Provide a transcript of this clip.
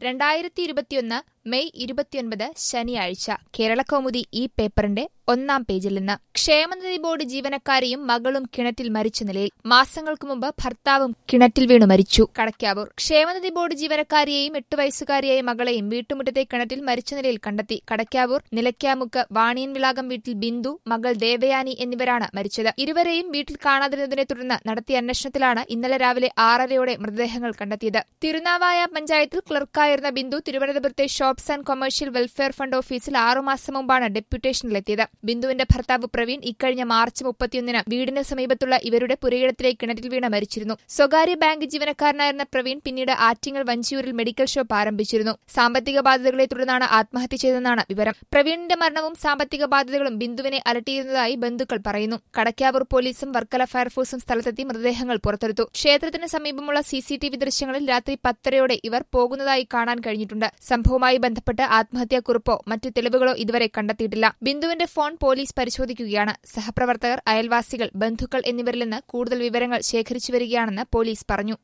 രണ്ടായിരത്തി ഇരുപത്തിയൊന്ന് മെയ് ഇരുപത്തിയൊൻപത് ശനിയാഴ്ച കേരളകൗമുദി ഈ പേപ്പറിന്റെ ഒന്നാം പേജിൽ നിന്ന് ക്ഷേമനിധി ബോർഡ് ജീവനക്കാരിയും മകളും കിണറ്റിൽ മരിച്ച നിലയിൽ മാസങ്ങൾക്ക് മുമ്പ് ഭർത്താവും കിണറ്റിൽ വീണു മരിച്ചു കടക്കാവൂർ ക്ഷേമനിധി ബോർഡ് ജീവനക്കാരിയെയും എട്ട് വയസ്സുകാരിയായ മകളെയും വീട്ടുമുറ്റത്തെ കിണറ്റിൽ മരിച്ച നിലയിൽ കണ്ടെത്തി കടക്കാവൂർ നിലയ്ക്കാമുക്ക് വാണിയൻ വിളാകം വീട്ടിൽ ബിന്ദു മകൾ ദേവയാനി എന്നിവരാണ് മരിച്ചത് ഇരുവരെയും വീട്ടിൽ കാണാതിരുന്നതിനെ തുടർന്ന് നടത്തിയ അന്വേഷണത്തിലാണ് ഇന്നലെ രാവിലെ ആറരയോടെ മൃതദേഹങ്ങൾ കണ്ടെത്തിയത് തിരുനാവായ പഞ്ചായത്തിൽ ക്ലർക്കായിരുന്ന ബിന്ദു തിരുവനന്തപുരത്തെ shops and commercial welfare fund ഓഫീസിൽ ആറുമാസം മുമ്പാണ് ഡെപ്യൂട്ടേഷനിലെത്തിയത് ബിന്ദുവിന്റെ ഭർത്താവ് പ്രവീൺ ഇക്കഴിഞ്ഞ മാർച്ച് മുപ്പത്തിയൊന്നിന് വീടിന് സമീപത്തുള്ള ഇവരുടെ പുരയിടത്തിലെ കിണറ്റിൽ വീണ് മരിച്ചിരുന്നു സ്വകാര്യ ബാങ്ക് ജീവനക്കാരനായിരുന്ന പ്രവീൺ പിന്നീട് ആറ്റിങ്ങൽ വഞ്ചിയൂരിൽ മെഡിക്കൽ ഷോപ്പ് ആരംഭിച്ചിരുന്നു സാമ്പത്തിക ബാധ്യതകളെ തുടർന്നാണ് ആത്മഹത്യ ചെയ്തതെന്നാണ് വിവരം പ്രവീണിന്റെ മരണവും സാമ്പത്തിക ബാധ്യതകളും ബിന്ദുവിനെ അലട്ടിയിരുന്നതായി ബന്ധുക്കൾ പറയുന്നു കടക്കാവൂർ പോലീസും വർക്കല ഫയർഫോഴ്സും സ്ഥലത്തെത്തി മൃതദേഹങ്ങൾ പുറത്തെടുത്തു ക്ഷേത്രത്തിന് സമീപമുള്ള സിസിടിവി ദൃശ്യങ്ങളിൽ രാത്രി പത്തരയോടെ ഇവർ പോകുന്നതായി കാണാൻ കഴിഞ്ഞിട്ടുണ്ട് സംഭവവുമായി ബന്ധപ്പെട്ട് ആത്മഹത്യാക്കുറിപ്പോ മറ്റ് തെളിവുകളോ ഇതുവരെ കണ്ടെത്തിയിട്ടില്ല ബിന്ദുവിന്റെ ഫോൺ പോലീസ് പരിശോധിക്കുകയാണ് സഹപ്രവർത്തകർ അയൽവാസികൾ ബന്ധുക്കൾ എന്നിവരിൽ നിന്ന് കൂടുതൽ വിവരങ്ങൾ ശേഖരിച്ചു വരികയാണെന്ന് പോലീസ് പറഞ്ഞു